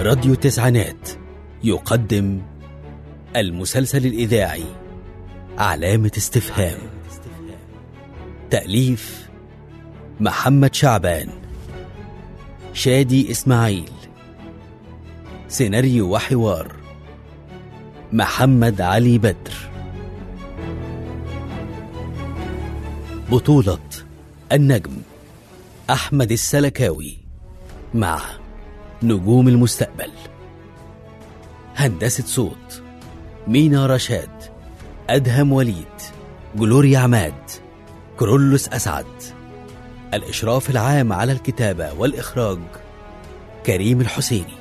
راديو تسعينات يقدم المسلسل الإذاعي علامة استفهام تأليف محمد شعبان شادي إسماعيل سيناريو وحوار محمد علي بدر بطولة النجم أحمد السلكاوي مع نجوم المستقبل هندسة صوت مينا رشاد أدهم وليد جلوريا عماد كرولوس أسعد الإشراف العام على الكتابة والإخراج كريم الحسيني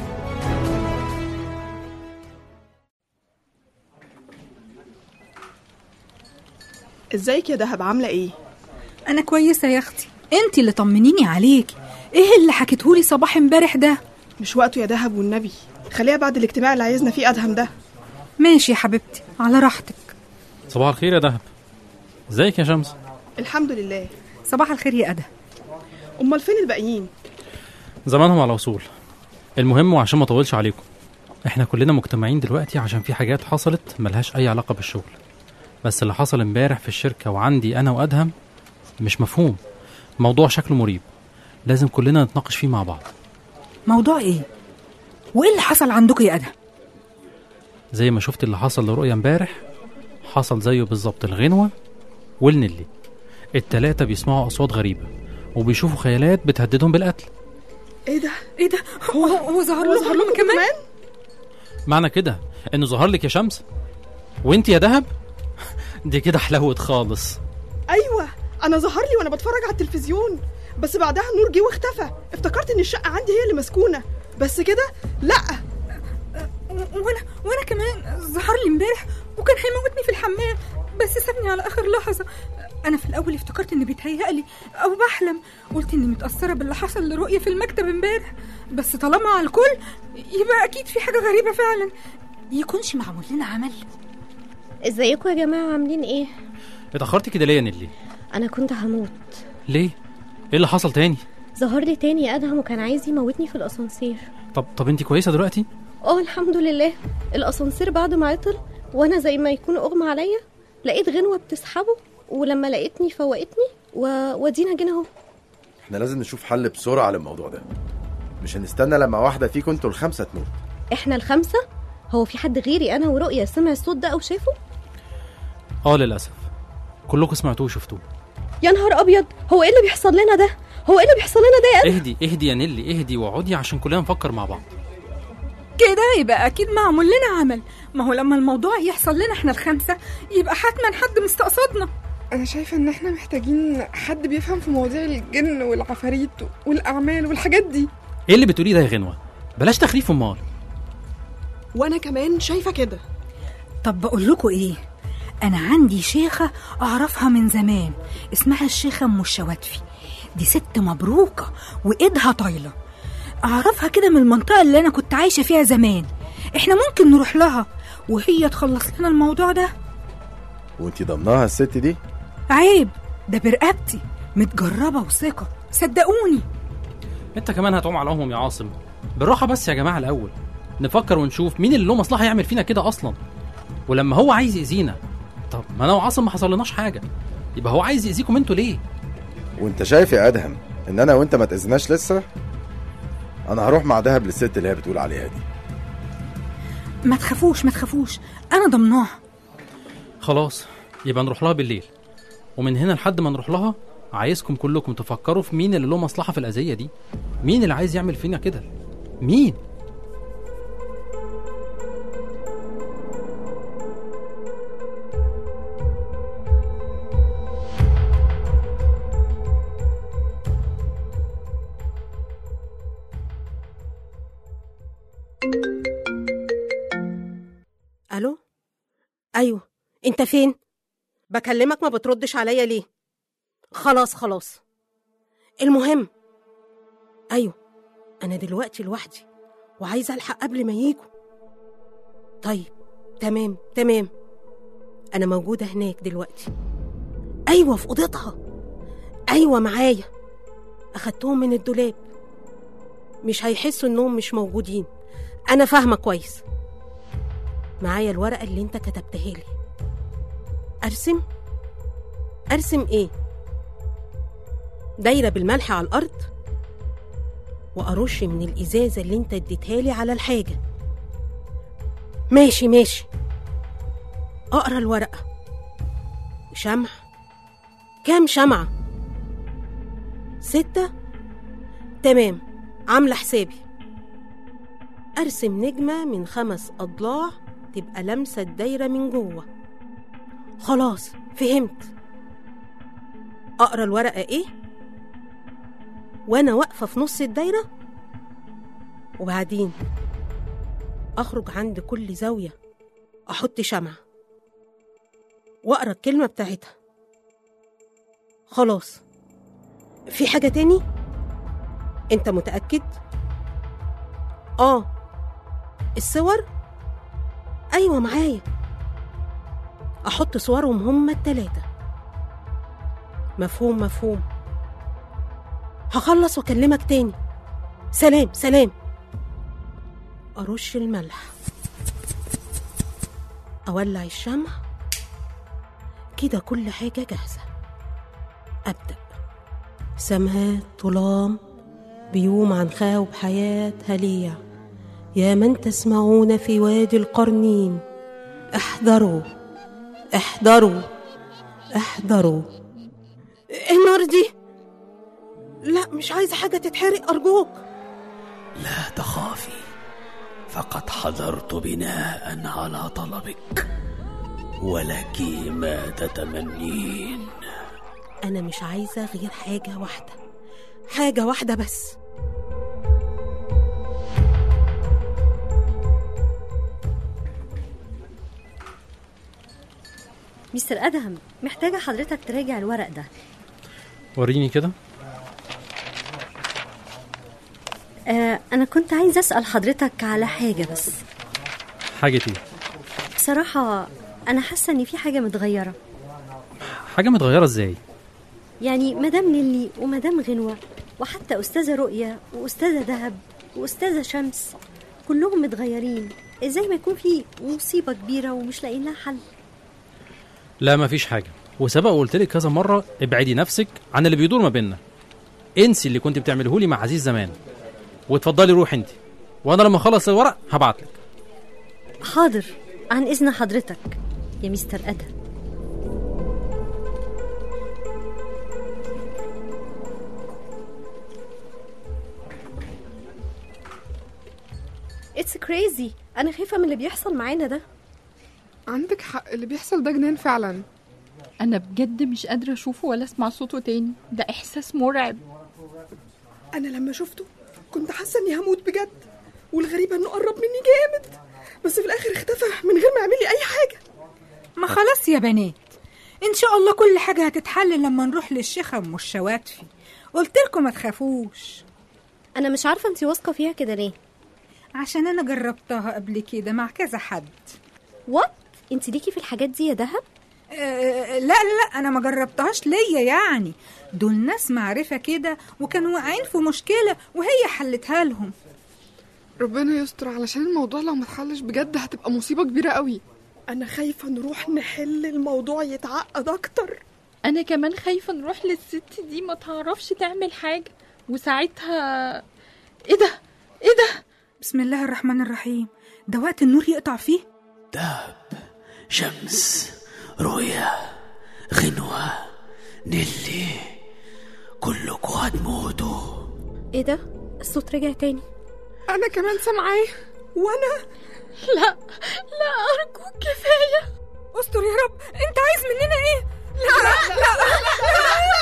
ازيك يا دهب عامله ايه انا كويسه يا اختي انت اللي طمنيني عليكي ايه اللي حكيتهولي صباح امبارح ده مش وقته يا دهب والنبي خليها بعد الاجتماع اللي عايزنا فيه ادهم ده ماشي يا حبيبتي على راحتك صباح الخير يا دهب ازيك يا شمس الحمد لله صباح الخير يا أده امال فين الباقيين زمانهم على وصول المهم وعشان ما اطولش عليكم احنا كلنا مجتمعين دلوقتي عشان في حاجات حصلت ملهاش اي علاقه بالشغل بس اللي حصل امبارح في الشركه وعندي انا وادهم مش مفهوم موضوع شكله مريب لازم كلنا نتناقش فيه مع بعض موضوع ايه وايه اللي حصل عندكم يا أده زي ما شفت اللي حصل لرؤيا امبارح حصل زيه بالظبط الغنوة والنلي التلاتة بيسمعوا أصوات غريبة وبيشوفوا خيالات بتهددهم بالقتل ايه ده ايه ده هو هو ظهر هو له ظهر لكم كمان معنى كده إنه ظهر لك يا شمس وانت يا دهب دي كده حلوت خالص ايوه انا ظهر لي وانا بتفرج على التلفزيون بس بعدها النور جه واختفى افتكرت ان الشقه عندي هي اللي مسكونه بس كده لا وانا وانا كمان ظهر لي امبارح وكان هيموتني في الحمام بس سابني على اخر لحظه انا في الاول افتكرت اني بيتهيألي او بحلم قلت اني متاثره باللي حصل لرؤيه في المكتب امبارح بس طالما على الكل يبقى اكيد في حاجه غريبه فعلا يكونش معمول لنا عمل ازيكم يا جماعة عاملين ايه؟ اتأخرتي كده ليه يا نيلي أنا كنت هموت ليه ايه اللي حصل تاني ظهر لي تاني أدهم وكان عايز يموتني في الأسانسير طب طب انت كويسة دلوقتي اه الحمد لله الأسانسير بعد ما عطل وأنا زي ما يكون أغمى عليا لقيت غنوة بتسحبه ولما لقيتني فوقتني و... ودينا جينا اهو احنا لازم نشوف حل بسرعة للموضوع ده مش هنستنى لما واحدة فيكم انتوا الخمسة تموت احنا الخمسة هو في حد غيري أنا ورؤية سمع الصوت ده أو شافه؟ اه للأسف كلكم سمعتوه وشفتوه يا نهار أبيض هو ايه اللي بيحصل لنا ده؟ هو ايه اللي بيحصل لنا ده يا اهدي اهدي يا نيلي اهدي واقعدي عشان كلنا نفكر مع بعض كده يبقى اكيد معمول لنا عمل ما هو لما الموضوع يحصل لنا احنا الخمسه يبقى حتما حد مستقصدنا أنا شايفة إن إحنا محتاجين حد بيفهم في مواضيع الجن والعفاريت والأعمال والحاجات دي ايه اللي بتقوليه ده يا غنوة بلاش تخريف امال وانا كمان شايفه كده طب بقول لكم ايه انا عندي شيخه اعرفها من زمان اسمها الشيخه ام الشواتفي دي ست مبروكه وايدها طايله اعرفها كده من المنطقه اللي انا كنت عايشه فيها زمان احنا ممكن نروح لها وهي تخلص لنا الموضوع ده وانتي ضمناها الست دي عيب ده برقبتي متجربه وثقه صدقوني انت كمان هتقوم على امهم يا عاصم بالراحه بس يا جماعه الاول نفكر ونشوف مين اللي له مصلحه يعمل فينا كده اصلا ولما هو عايز يأذينا طب ما انا وعاصم ما حصلناش حاجه يبقى هو عايز يأذيكم انتوا ليه وانت شايف يا ادهم ان انا وانت ما تاذناش لسه انا هروح مع دهب للست اللي هي بتقول عليها دي ما تخافوش ما تخافوش انا ضمناها خلاص يبقى نروح لها بالليل ومن هنا لحد ما نروح لها عايزكم كلكم تفكروا في مين اللي له مصلحه في الاذيه دي مين اللي عايز يعمل فينا كده مين الو ايوه انت فين بكلمك ما بتردش عليا ليه خلاص خلاص المهم ايوه انا دلوقتي لوحدي وعايزه الحق قبل ما يجوا طيب تمام تمام انا موجوده هناك دلوقتي ايوه في اوضتها ايوه معايا اخدتهم من الدولاب مش هيحسوا انهم مش موجودين انا فاهمه كويس معايا الورقه اللي انت كتبتها لي ارسم ارسم ايه دايره بالملح على الارض وارش من الازازه اللي انت اديتها لي على الحاجه ماشي ماشي اقرا الورقه شمع كام شمعه ستة تمام عاملة حسابي أرسم نجمة من خمس أضلاع تبقى لمسة الدايرة من جوه خلاص فهمت أقرأ الورقة إيه؟ وأنا واقفة في نص الدايرة وبعدين أخرج عند كل زاوية أحط شمعة وأقرأ الكلمة بتاعتها خلاص في حاجة تاني؟ أنت متأكد؟ آه الصور؟ أيوة معايا أحط صورهم هما التلاتة مفهوم مفهوم هخلص وأكلمك تاني سلام سلام أرش الملح أولع الشمع كده كل حاجة جاهزة أبدأ سمهات ظلام بيوم عن خاوب حياة هليع يا من تسمعون في وادي القرنين احذروا احذروا احذروا إيه النار دي لا مش عايزة حاجة تتحرق أرجوك لا تخافي فقد حضرت بناء على طلبك ولك ما تتمنين أنا مش عايزة غير حاجة واحدة حاجة واحدة بس مستر ادهم محتاجه حضرتك تراجع الورق ده وريني كده آه انا كنت عايز اسال حضرتك على حاجه بس حاجة ايه بصراحه انا حاسه ان في حاجه متغيره حاجة متغيرة ازاي يعني مدام نيلي ومدام غنوه وحتى استاذه رؤيه واستاذه دهب واستاذه شمس كلهم متغيرين ازاي ما يكون في مصيبه كبيره ومش لاقيين لها حل لا مفيش حاجة وسبق وقلت لك كذا مرة ابعدي نفسك عن اللي بيدور ما بيننا انسي اللي كنت بتعمله لي مع عزيز زمان واتفضلي روح انت وانا لما اخلص الورق هبعت لك حاضر عن اذن حضرتك يا مستر ادهم اتس كريزي انا خايفه من اللي بيحصل معانا ده عندك حق اللي بيحصل ده جنان فعلا أنا بجد مش قادرة أشوفه ولا أسمع صوته تاني ده إحساس مرعب انا لما شفته كنت حاسه اني هموت بجد والغريبه انه قرب مني جامد بس في الاخر اختفى من غير ما يعمل لي اي حاجه ما خلاص يا بنات ان شاء الله كل حاجه هتتحل لما نروح للشيخه ام الشواتفي قلت لكم ما تخافوش انا مش عارفه انت واثقه فيها كده ليه عشان انا جربتها قبل كده مع كذا حد وات انت ليكي في الحاجات دي يا دهب آه لا لا انا ما جربتهاش ليا يعني دول ناس معرفه كده وكانوا واقعين في مشكله وهي حلتها لهم ربنا يستر علشان الموضوع لو ما اتحلش بجد هتبقى مصيبة كبيرة قوي انا خايفه نروح نحل الموضوع يتعقد اكتر أنا كمان خايفة نروح للست دي ما تعرفش تعمل حاجة وساعتها إيه ده؟ إيه ده؟ بسم الله الرحمن الرحيم ده وقت النور يقطع فيه دهب شمس رؤيا غنوة نيلي كلكوا هتموتوا ايه ده الصوت رجع تاني انا كمان سامعاه وانا لا لا أرجوك كفاية استر يا رب انت عايز مننا ايه لا لا لا,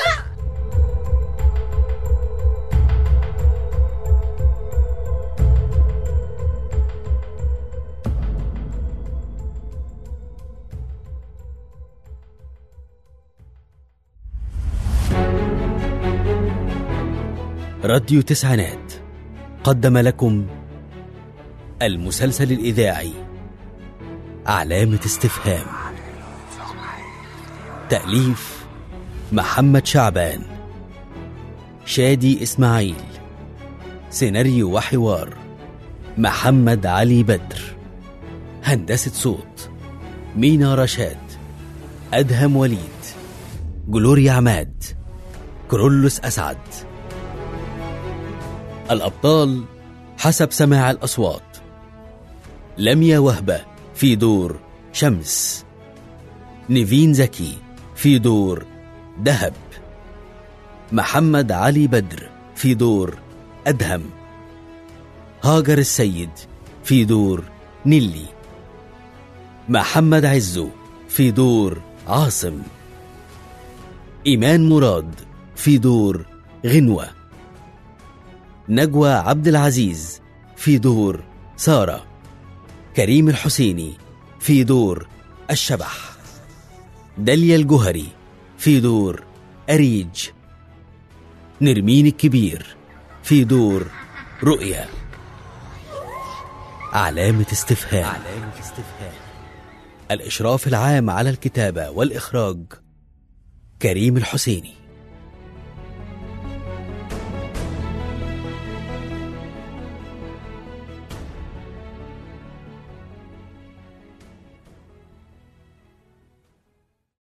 راديو تسعينات قدم لكم المسلسل الإذاعي علامة استفهام تأليف محمد شعبان شادي إسماعيل سيناريو وحوار محمد علي بدر هندسة صوت مينا رشاد أدهم وليد جلوريا عماد كرولوس أسعد الأبطال حسب سماع الأصوات لميا وهبة في دور شمس نيفين زكي في دور دهب محمد علي بدر في دور أدهم هاجر السيد في دور نيلي محمد عزو في دور عاصم إيمان مراد في دور غنوة نجوى عبد العزيز في دور سارة كريم الحسيني في دور الشبح داليا الجهري في دور أريج نرمين الكبير في دور رؤيا علامة استفهام علامة استفهام الإشراف العام على الكتابة والإخراج كريم الحسيني